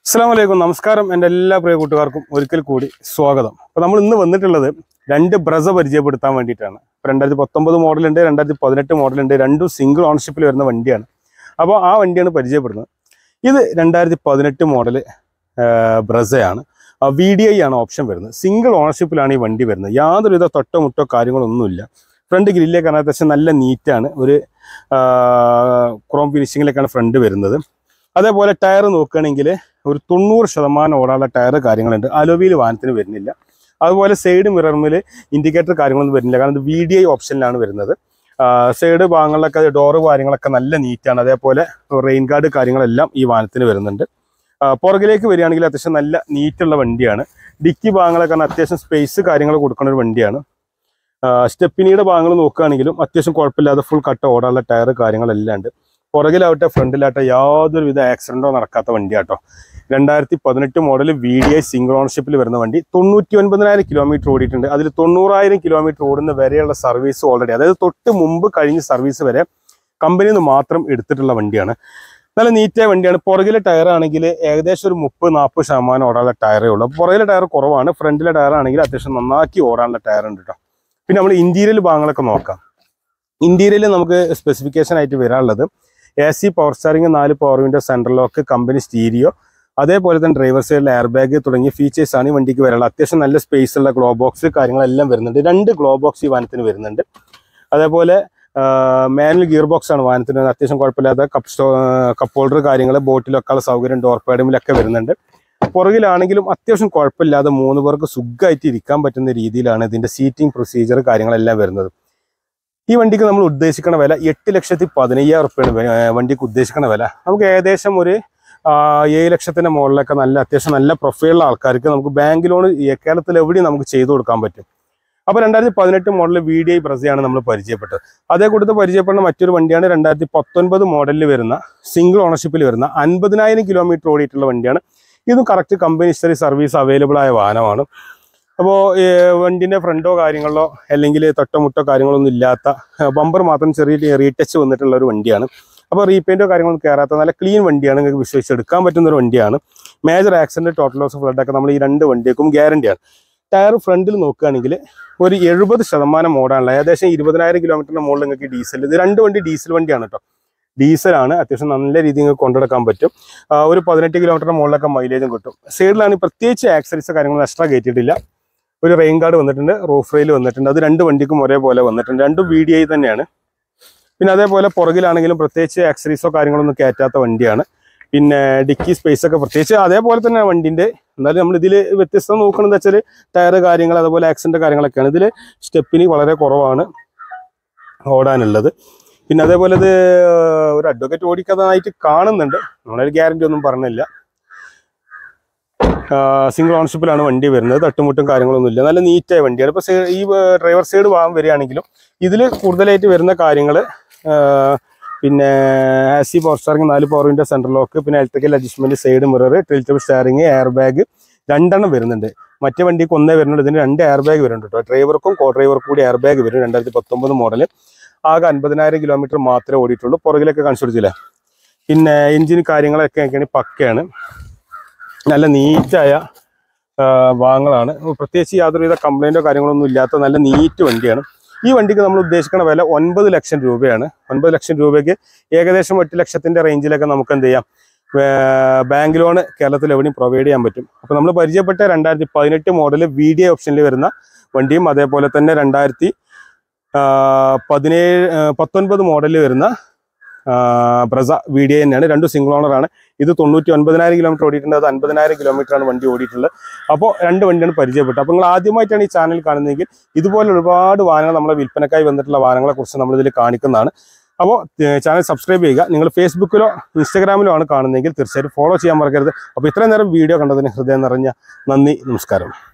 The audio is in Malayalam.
അസ്സാം വലൈക്കും നമസ്കാരം എൻ്റെ എല്ലാ പ്രിയ കൂട്ടുകാർക്കും ഒരിക്കൽ കൂടി സ്വാഗതം അപ്പോൾ നമ്മൾ ഇന്ന് വന്നിട്ടുള്ളത് രണ്ട് ബ്രസ പരിചയപ്പെടുത്താൻ വേണ്ടിയിട്ടാണ് ഇപ്പോൾ രണ്ടായിരത്തി പത്തൊമ്പത് മോഡലുണ്ട് രണ്ടായിരത്തി പതിനെട്ട് മോഡലുണ്ട് രണ്ടും സിംഗിൾ ഓണർഷിപ്പിൽ വരുന്ന വണ്ടിയാണ് അപ്പോൾ ആ വണ്ടിയാണ് പരിചയപ്പെടുന്നത് ഇത് രണ്ടായിരത്തി പതിനെട്ട് മോഡൽ ബ്രസയാണ് വി ഡി ഐ ആണ് ഓപ്ഷൻ വരുന്നത് സിംഗിൾ ഓണർഷിപ്പിലാണ് ഈ വണ്ടി വരുന്നത് യാതൊരുവിധ തൊട്ടോ മുട്ടോ കാര്യങ്ങളൊന്നുമില്ല ഫ്രണ്ട് ഗ്രില്ലൊക്കെ കാണാൻ അത്യാവശ്യം നല്ല നീറ്റാണ് ഒരു ക്രോം ഫിനിഷിങ്ങിലേക്കാണ് ഫ്രണ്ട് വരുന്നത് അതേപോലെ ടയർ നോക്കുകയാണെങ്കിൽ ഒരു തൊണ്ണൂറ് ശതമാനം ഓടാനുള്ള ടയർ കാര്യങ്ങളുണ്ട് അലോവിയിൽ വാഹനത്തിന് വരുന്നില്ല അതുപോലെ സൈഡ് മിറർമിൽ ഇൻഡിക്കേറ്റർ കാര്യങ്ങളൊന്നും വരുന്നില്ല കാരണം ഇത് വി ഡി ഐ ഓപ്ഷനിലാണ് വരുന്നത് സൈഡ് ഭാഗങ്ങളിലൊക്കെ ഡോറ് കാര്യങ്ങളൊക്കെ നല്ല നീറ്റാണ് അതേപോലെ റെയിൻ ഗാർഡ് കാര്യങ്ങളെല്ലാം ഈ വാഹനത്തിന് വരുന്നുണ്ട് ആ, പുറകിലേക്ക് വരികയാണെങ്കിൽ അത്യാവശ്യം നല്ല നീറ്റുള്ള വണ്ടിയാണ് ഡിക്കി ഭാഗങ്ങളൊക്കെ പറഞ്ഞാൽ അത്യാവശ്യം സ്പേസ് കാര്യങ്ങൾ കൊടുക്കുന്ന ഒരു വണ്ടിയാണ് സ്റ്റെപ്പിനിയുടെ ഭാഗങ്ങൾ നോക്കുകയാണെങ്കിലും അത്യാവശ്യം കുഴപ്പമില്ലാതെ ഫുൾ കട്ട ഓടാനുള്ള ടയർ കാര്യങ്ങളെല്ലാം ഉണ്ട് പുറകിലാവട്ടെ ഫ്രണ്ടിലാവട്ടെ യാതൊരുവിധ ആക്സിഡന്റോ നടക്കാത്ത വണ്ടിയാട്ടോ രണ്ടായിരത്തി പതിനെട്ട് model V D I single ഓണർഷിപ്പിൽ വരുന്ന വണ്ടി തൊണ്ണൂറ്റി ഒൻപതിനായിരം കിലോമീറ്റർ ഓടിയിട്ടുണ്ട് അതിൽ തൊണ്ണൂറായിരം കിലോമീറ്റർ ഓടുന്ന വരെയുള്ള സർവീസ് ഓൾറെഡി അതായത് തൊട്ട് മുമ്പ് കഴിഞ്ഞ സർവീസ് വരെ കമ്പനിയിൽ നിന്ന് മാത്രം എടുത്തിട്ടുള്ള വണ്ടിയാണ് നല്ല നീറ്റായ വണ്ടിയാണ് പുറകിലെ ടയർ ആണെങ്കിൽ ഏകദേശം ഒരു മുപ്പത് നാൽപ്പത് ശതമാനം ഓടാനുള്ള ടയറേ ഉള്ളൂ അപ്പോൾ പുറകിലെ ടയർ കുറവാണ് ഫ്രണ്ടിലെ ടയർ ആണെങ്കിൽ അത്യാവശ്യം നന്നാക്കി ഓടാനുള്ള ടയർ ഉണ്ട് കേട്ടോ പിന്നെ നമ്മൾ ഇന്റീരിയൽ ഭാഗങ്ങളൊക്കെ നോക്കാം ഇന്റീരിയൽ നമുക്ക് സ്പെസിഫിക്കേഷൻ ആയിട്ട് വരാനുള്ളത് എ സി പവർ സ്റ്റാറിംഗ് നാല് power window central lock company stereo അതേപോലെ തന്നെ ഡ്രൈവർ സൈഡിൽ എയർ ബാഗ് തുടങ്ങിയ ഫീച്ചേഴ്സ് ആണ് ഈ വണ്ടിക്ക് വരാനുള്ളത് അത്യാവശ്യം നല്ല സ്പേസ് ഉള്ള ഗ്ലോ ബോക്സ് കാര്യങ്ങളെല്ലാം വരുന്നുണ്ട് രണ്ട് ഗ്ലോ ബോക്സ് ഈ വാഹനത്തിന് വരുന്നുണ്ട് അതേപോലെ മാനുവൽ ഗിയർ ബോക്സ് ആണ് വാഹനത്തിന് വരുന്നത്. അത്യാവശ്യം കുഴപ്പമില്ലാത്ത കപ്പ് സ്റ്റോ കപ്പ് ഹോൾഡർ കാര്യങ്ങൾ ബോട്ടിൽ വെക്കാനുള്ള സൗകര്യം ഡോർ പാഡുമിലൊക്കെ വരുന്നുണ്ട് പുറകിലാണെങ്കിലും അത്യാവശ്യം കുഴപ്പമില്ലാതെ മൂന്ന് പേർക്ക് സുഖമായിട്ട് ഇരിക്കാൻ പറ്റുന്ന രീതിയിലാണ് ഇതിന്റെ സീറ്റിംഗ് പ്രൊസീജിയർ കാര്യങ്ങളെല്ലാം വരുന്നത് ഈ വണ്ടിക്ക് നമ്മൾ ഉദ്ദേശിക്കുന്ന വില എട്ട് ലക്ഷത്തി പതിനയ്യായിരം റുപ്യാണ് വെ- ഏർ വണ്ടിക്ക് ഉദ്ദേശിക്കുന്ന വില നമുക്ക് ഏകദേശം ഒരു ആ, ഏഴ് ലക്ഷത്തിന്റെ മുകളിലൊക്കെ നല്ല അത്യാവശ്യം നല്ല പ്രൊഫൈലുള്ള ആൾക്കാർക്ക് നമുക്ക് ബാങ്ക് ലോൺ കേരളത്തിൽ എവിടെയും നമുക്ക് ചെയ്തു കൊടുക്കാൻ പറ്റും അപ്പോൾ രണ്ടായിരത്തി പതിനെട്ട് മോഡൽ വി ഡി ഐ ബ്രസയാണ് നമ്മൾ പരിചയപ്പെട്ടത് അതേ കൂട്ടത്തിൽ പരിചയപ്പെടുന്ന മറ്റൊരു വണ്ടിയാണ് രണ്ടായിരത്തി പത്തൊൻപത് മോഡലിൽ വരുന്ന സിംഗിൾ ഓണർഷിപ്പിൽ വരുന്ന അൻപതിനായിരം കിലോമീറ്റർ ഓടിയിട്ടുള്ള വണ്ടിയാണ് ഇതും correct company history service available ആയ വാഹനമാണ് അപ്പോൾ വണ്ടിന്റെ ഫ്രണ്ടോ കാര്യങ്ങളോ അല്ലെങ്കിൽ തൊട്ടമുട്ടോ കാര്യങ്ങളൊന്നും ഇല്ലാത്ത ബമ്പർ മാത്രം ചെറിയ റീടച്ച് വന്നിട്ടുള്ള ഒരു വണ്ടിയാണ് അപ്പോൾ റീപെയിന്റോ കാര്യങ്ങളൊന്നും കയറാത്ത നല്ല ക്ലീൻ വണ്ടിയാണ് നിങ്ങൾക്ക് വിശ്വസിച്ചെടുക്കാൻ പറ്റുന്ന ഒരു വണ്ടിയാണ് major accident total loss flood ഒക്കെ നമ്മൾ ഈ രണ്ട് വണ്ടിക്കും ഗ്യാരണ്ടിയാണ് ടയർ ഫ്രണ്ടിൽ നോക്കുകയാണെങ്കിൽ ഒരു എഴുപത് ശതമാനം മോഡാണല്ലോ ഏകദേശം ഇരുപതിനായിരം കിലോമീറ്ററിന് മുകളിൽ നിങ്ങൾക്ക് ഡീസൽ ഇത് രണ്ട് വണ്ടി ഡീസൽ വണ്ടിയാണ് കേട്ടോ ഡീസലാണ് അത്യാവശ്യം നല്ല രീതിയിൽ നിങ്ങൾക്ക് കൊണ്ടുനടക്കാൻ പറ്റും ആ, ഒരു പതിനെട്ട് കിലോമീറ്ററിന് മുകളിലൊക്കെ മൈലേജും കിട്ടും സൈഡിലാണ് പ്രത്യേകിച്ച് ആക്സറീസ് കാര്യങ്ങൾ എക്സ്ട്രാ കയറ്റിയിട്ടില്ല ഒരു റെയിൻ ഗാർഡ് വന്നിട്ടുണ്ട് റൂഫ് റെയിൽ വന്നിട്ടുണ്ട് അത് രണ്ട് വണ്ടിക്കും ഒരേപോലെ വന്നിട്ടുണ്ട് രണ്ടും വി ഡി ഐ തന്നെയാണ് പിന്നെ അതേപോലെ പുറകിലാണെങ്കിലും പ്രത്യേകിച്ച് ആക്സറീസോ കാര്യങ്ങളൊന്നും കയറ്റാത്ത വണ്ടിയാണ് പിന്നെ ഡിക്കി സ്പേസ് ഒക്കെ പ്രത്യേകിച്ച് അതേപോലെ തന്നെ വണ്ടിന്റെ എന്നാലും നമ്മൾ ഇതിൽ വ്യത്യസ്തം നോക്കണമെന്ന് വെച്ചാൽ ടയർ കാര്യങ്ങൾ അതുപോലെ ആക്സിഡന്റ് കാര്യങ്ങളൊക്കെയാണ് ഇതിൽ സ്റ്റെപ്പിന് വളരെ കുറവാണ് ഓടാനുള്ളത് പിന്നെ അതേപോലെ ഇത് ഒരു അഡ്വക്കേറ്റ് ഓടിക്കാതായിട്ട് കാണുന്നുണ്ട് നമ്മളൊരു ഗ്യാരണ്ടി ഒന്നും പറഞ്ഞില്ല സിംഗിൾ ഓണർഷിപ്പിലാണ് വണ്ടി വരുന്നത് തട്ടുമുട്ടും കാര്യങ്ങളൊന്നുമില്ല നല്ല നീറ്റായ വണ്ടിയാണ് ഇപ്പോൾ ഈ ഡ്രൈവർ സൈഡ് വാങ്ങാൻ വരികയാണെങ്കിലും ഇതിൽ കൂടുതലായിട്ട് വരുന്ന കാര്യങ്ങൾ പിന്നെ ആസി പവർ സ്റ്റാറിംഗ് നാല് പവർ വിൻഡോ സെൻട്രൽ ലോക്ക് പിന്നെ electrical adjustment side mirror tiltable steering air bag രണ്ടെണ്ണം വരുന്നുണ്ട് മറ്റേ വണ്ടിക്ക് ഒന്നേ വരുന്നുണ്ട് ഇതിന് രണ്ട് എയർ ബാഗ് വരുന്നുണ്ട് കേട്ടോ ഡ്രൈവർക്കും കോ ഡ്രൈവർക്കും കൂടി എയർ ബാഗ് വരും രണ്ടായിരത്തി പത്തൊമ്പത് മോഡൽ ആകെ അൻപതിനായിരം കിലോമീറ്റർ മാത്രമേ ഓടിയിട്ടുള്ളൂ പുറകിലൊക്കെ കാണിച്ചു കൊടുത്തില്ല പിന്നെ എഞ്ചിൻ കാര്യങ്ങളൊക്കെ ഒക്കെയാണ് പക്കയാണ് നല്ല നീറ്റായ ഭാഗങ്ങളാണ് പ്രത്യേകിച്ച് യാതൊരുവിധ കംപ്ലൈൻറ്റോ കാര്യങ്ങളൊന്നും ഇല്ലാത്ത നല്ല നീറ്റ് വണ്ടിയാണ് ഈ വണ്ടിക്ക് നമ്മൾ ഉദ്ദേശിക്കുന്ന വില ഒൻപത് ലക്ഷം രൂപയാണ് ഒൻപത് ലക്ഷം രൂപയ്ക്ക് ഏകദേശം എട്ട് ലക്ഷത്തിന്റെ റേഞ്ചിലൊക്കെ നമുക്ക് എന്ത് ചെയ്യാം ഏർ ബാങ്ക് ലോൺ കേരളത്തിൽ എവിടെയും പ്രൊവൈഡ് ചെയ്യാൻ പറ്റും അപ്പോൾ നമ്മൾ പരിചയപ്പെട്ട രണ്ടായിരത്തി പതിനെട്ട് മോഡൽ വി ഡി ഓപ്ഷനിൽ വരുന്ന വണ്ടിയും അതേപോലെ തന്നെ രണ്ടായിരത്തി പതിനേഴ് പത്തൊൻപത് മോഡലിൽ വരുന്ന ആ, ബ്രസ വി ഡി തന്നെയാണ് രണ്ടും സിംഗിൾ ഓണറാണ് ഇത് തൊണ്ണൂറ്റി ഒൻപതിനായിരം കിലോമീറ്റർ ഓടിയിട്ടുണ്ട് അത് അൻപതിനായിരം കിലോമീറ്റർ ആണ് വണ്ടി ഓടിയിട്ടുള്ളത് അപ്പോൾ രണ്ട് വണ്ടിയാണ് പരിചയപ്പെട്ടത് അപ്പോൾ നിങ്ങൾ ആദ്യമായിട്ടാണ് ഈ ചാനൽ കാണുന്നതെങ്കിൽ ഇതുപോലെ ഒരുപാട് വാഹനങ്ങൾ നമ്മളെ വിൽപ്പനക്കായി വന്നിട്ടുള്ള വാഹനങ്ങളെ കുറിച്ച് നമ്മളിതിൽ കാണിക്കുന്നതാണ് അപ്പോൾ ചാനൽ സബ്സ്ക്രൈബ് ചെയ്യുക നിങ്ങൾ ഫേസ്ബുക്കിലോ ഇൻസ്റ്റാഗ്രാമിലോ ആണ് കാണുന്നതെങ്കിൽ തീർച്ചയായിട്ടും ഫോളോ ചെയ്യാൻ മറക്കരുത് അപ്പോൾ ഇത്രയും നേരം വീഡിയോ കണ്ടതിന് ഹൃദയം നിറഞ്ഞ നന്ദി നമസ്കാരം